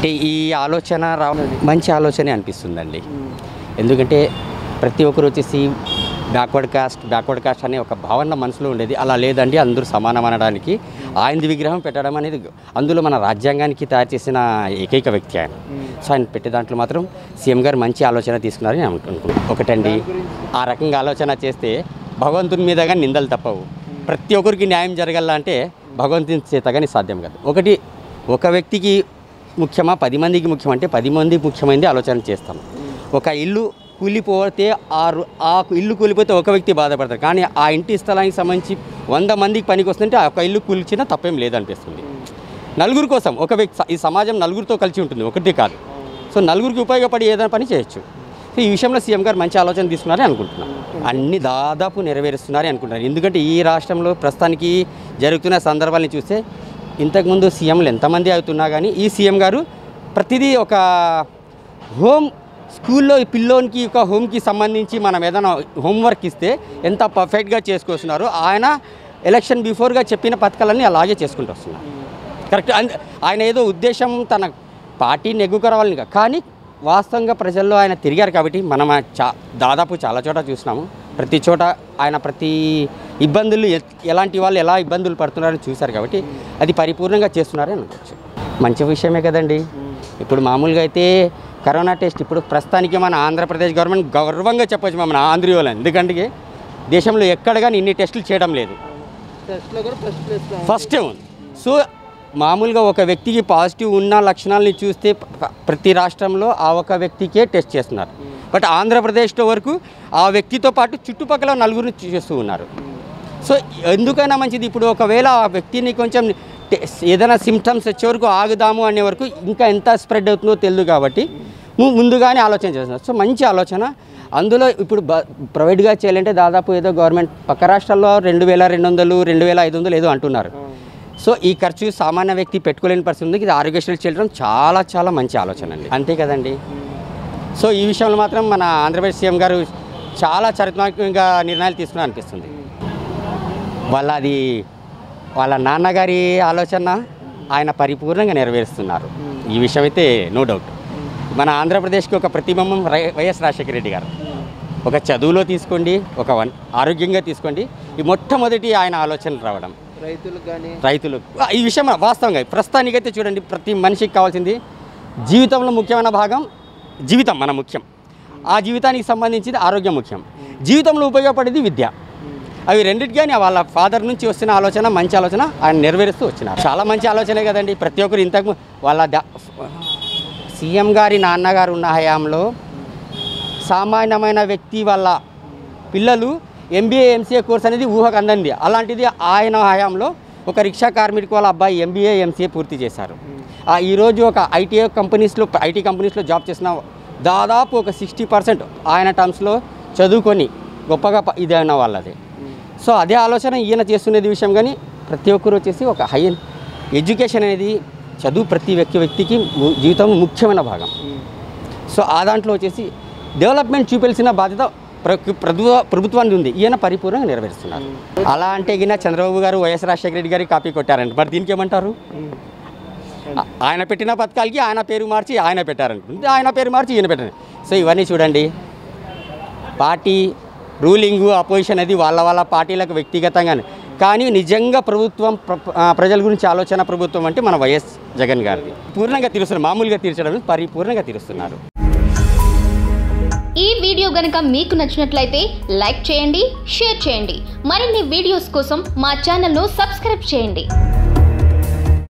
అంటే ఈ ఆలోచన రా మంచి ఆలోచనే అనిపిస్తుందండి ఎందుకంటే ప్రతి ఒక్కరు వచ్చేసి బ్యాక్వర్డ్ కాస్ట్ బ్యాక్వర్డ్ కాస్ట్ అనే ఒక భావన మనసులో ఉండేది అలా లేదండి అందరూ సమానం అనడానికి ఆయనది విగ్రహం పెట్టడం అనేది అందులో మన రాజ్యాంగానికి తయారు చేసిన ఏకైక వ్యక్తి ఆయన సో ఆయన పెట్టే దాంట్లో మాత్రం సీఎం గారు మంచి ఆలోచన తీసుకున్నారని నేను అనుకుంటున్నాను ఒకటండి ఆ రకంగా ఆలోచన చేస్తే భగవంతుని మీద కానీ నిందలు తప్పవు ప్రతి ఒక్కరికి న్యాయం జరగాలంటే భగవంతుని చేత కానీ సాధ్యం కాదు ఒకటి ఒక వ్యక్తికి ముఖ్యమా పది మందికి ముఖ్యమంటే పది మందికి ముఖ్యమైనది ఆలోచన చేస్తాం ఒక ఇల్లు కూలిపోతే ఆ రు- ఆ ఇల్లు కూలిపోతే ఒక వ్యక్తి బాధపడతారు కానీ ఆ ఇంటి స్థలానికి సంబంధించి వంద మందికి పనికి వస్తుంటే ఆ ఒక ఇల్లు కూల్చినా తప్పేం లేదనిపిస్తుంది నలుగురు కోసం ఒక వ్యక్తి ఈ సమాజం నలుగురితో కలిసి ఉంటుంది ఒకటి కాదు సో నలుగురికి ఉపయోగపడి ఏదైనా పని చేయొచ్చు సో ఈ విషయంలో సీఎం గారు మంచి ఆలోచన తీసుకున్నారని అనుకుంటున్నాను అన్ని దాదాపు నెరవేరుస్తున్నారని అనుకుంటున్నారు ఎందుకంటే ఈ రాష్ట్రంలో ప్రస్తుతానికి జరుగుతున్న సందర్భాలను చూస్తే ఇంతకుముందు సీఎంలు ఎంతమంది అవుతున్నా కానీ ఈ సీఎం గారు ప్రతిదీ ఒక హోమ్ స్కూల్లో ఈ పిల్లోనికి ఒక హోమ్కి సంబంధించి మనం ఏదైనా హోంవర్క్ ఇస్తే ఎంత పర్ఫెక్ట్గా చేసుకొస్తున్నారు ఆయన ఎలక్షన్ బిఫోర్గా చెప్పిన పథకాలన్నీ అలాగే చేసుకుంటూ వస్తున్నారు కరెక్ట్ అండ్ ఆయన ఏదో ఉద్దేశం తన పార్టీ నెగ్గుకరావాలని కాదు. కానీ వాస్తవంగా ప్రజల్లో ఆయన తిరిగారు కాబట్టి మనం ఆ చా దాదాపు చాలా చోట చూసినాము ప్రతి చోట ఆయన ప్రతి ఇబ్బందులు ఎ- ఎలాంటి వాళ్ళు ఎలా ఇబ్బందులు పడుతున్నారని చూశారు కాబట్టి అది పరిపూర్ణంగా చేస్తున్నారని అనుకోవచ్చు మంచి విషయమే కదండి ఇప్పుడు మామూలుగా అయితే కరోనా టెస్ట్ ఇప్పుడు ప్రస్తుతానికి మన ఆంధ్రప్రదేశ్ గవర్నమెంట్ గర్వంగా చెప్పొచ్చు మన ఆంధ్రీయులు ఎందుకంటే దేశంలో ఎక్కడ కానీ ఇన్ని టెస్టులు చేయడం లేదు టెస్ట్లో కూడా ఫస్ట్ ప్లేస్లో ఫస్టే ఉంది సో మామూలుగా ఒక వ్యక్తికి పాజిటివ్ ఉన్న లక్షణాలని చూస్తే ప- ప్రతి రాష్ట్రంలో ఆ ఒక వ్యక్తికే టెస్ట్ చేస్తున్నారు బట్ ఆంధ్రప్రదేశ్లో వరకు ఆ వ్యక్తితో పాటు చుట్టుపక్కల నలుగురిని చేస్తూ ఉన్నారు సో ఎందుకైనా మంచిది ఇప్పుడు ఒకవేళ ఆ వ్యక్తిని కొంచెం టె- ఏదైనా సిమ్టమ్స్ వచ్చే వరకు ఆగుదాము అనే వరకు ఇంకా ఎంత స్ప్రెడ్ అవుతుందో తెలియదు కాబట్టి ము- ముందుగానే ఆలోచన చేస్తున్నారు సో మంచి ఆలోచన అందులో ఇప్పుడు బ ప్రైవేట్గా చేయాలంటే దాదాపు ఏదో గవర్నమెంట్ పక్క రాష్ట్రాల్లో రెండు వేల రెండు వందలు రెండు వేల ఐదు వందలు ఏదో అంటున్నారు సో ఈ ఖర్చు సామాన్య వ్యక్తి పెట్టుకోలేని పరిస్థితి ఉంది ఇది ఆరోగ్యశ్రీ చేయడం చాలా చాలా మంచి ఆలోచన అండి అంతే కదండి సో ఈ విషయంలో మాత్రం మన ఆంధ్రప్రదేశ్ సీఎం గారు చాలా చారిత్రాత్మకంగా నిర్ణయాలు తీసుకున్నా అనిపిస్తుంది వాళ్ళ అది వాళ్ళ నాన్నగారి ఆలోచన ఆయన పరిపూర్ణంగా నెరవేరుస్తున్నారు ఈ విషయం అయితే నో డౌట్ మన ఆంధ్రప్రదేశ్కి ఒక ప్రతిబింబం రై- వైఎస్ రాజశేఖర రెడ్డి గారు ఒక చదువులో తీసుకోండి ఒక వన్ ఆరోగ్యంగా తీసుకోండి ఈ మొట్టమొదటి ఆయన ఆలోచనలు రావడం రైతులకు కానీ రైతులు ఆ, ఈ విషయం వాస్తవంగా ప్రస్తుతానికైతే చూడండి ప్రతి మనిషికి కావాల్సింది జీవితంలో ముఖ్యమైన భాగం జీవితం మన ముఖ్యం ఆ జీవితానికి సంబంధించింది ఆరోగ్యం ముఖ్యం జీవితంలో ఉపయోగపడేది విద్య అవి రెండింటికి కానీ వాళ్ళ ఫాదర్ నుంచి వస్తున్న ఆలోచన మంచి ఆలోచన ఆయన నెరవేరుస్తూ వచ్చినారు చాలా మంచి ఆలోచనే కదండి ప్రతి ఒక్కరు ఇంతకు ము- వాళ్ళ దా- సీఎం గారి నాన్నగారు ఉన్న హయాంలో సామాన్యమైన వ్యక్తి వాళ్ళ పిల్లలు ఎంబీఏ ఎంసీఏ కోర్స్ అనేది ఊహకు అందండి అలాంటిది ఆయన హయాంలో ఒక రిక్షా కార్మికుడు వాళ్ళ అబ్బాయి ఎంబీఏ ఎంసీఏ పూర్తి చేశారు ఆ ఈరోజు ఒక ఐటీఐ కంపెనీస్లో ఐటీ కంపెనీస్లో జాబ్ చేసిన దాదాపు ఒక సిక్స్టీ పర్సెంట్ ఆయన టర్మ్స్లో చదువుకొని గొప్పగా ప- ఇదైన వాళ్ళది సో అదే ఆలోచన ఈయన చేస్తున్నది విషయం కానీ ప్రతి ఒక్కరు వచ్చేసి ఒక హై ఎడ్యుకేషన్ అనేది చదువు ప్రతి వ్యక్తి వ్యక్తికి ము- జీవితంలో ముఖ్యమైన భాగం సో ఆ దాంట్లో వచ్చేసి డెవలప్మెంట్ చూపించిన బాధ్యత ప్ర- ప్రభుత్వ ప్రభుత్వానికి ఉంది ఈయన పరిపూర్ణంగా నెరవేరుస్తున్నారు అలా అంటే గిన చంద్రబాబు గారు వైఎస్ రాజశేఖర రెడ్డి గారికి కాపీ కొట్టారంట మరి దీనికి ఏమంటారు ఆ- ఆయన పెట్టిన పథకాలకి ఆయన పేరు మార్చి ఆయన పెట్టారనుకుంటే ఆయన పేరు మార్చి ఈయన పెట్టారు సో ఇవన్నీ చూడండి పార్టీ రూలింగ్ అపోజిషన్ అది వాళ్ళ వాళ్ళ పార్టీలకు వ్యక్తిగతంగానే కానీ నిజంగా ప్రభుత్వం ప్ర- ఆ, ప్రజల గురించి ఆలోచన ప్రభుత్వం అంటే మన వైఎస్ జగన్ గారిది పూర్ణంగా తీరుస్తున్నారు మామూలుగా తీర్చడం పరిపూర్ణంగా తీరుస్తున్నారు ఈ వీడియో గనుక మీకు నచ్చినట్లయితే లైక్ చేయండి షేర్ చేయండి మరిన్ని వీడియోస్ కోసం మా ఛానల్ను సబ్స్క్రైబ్ చేయండి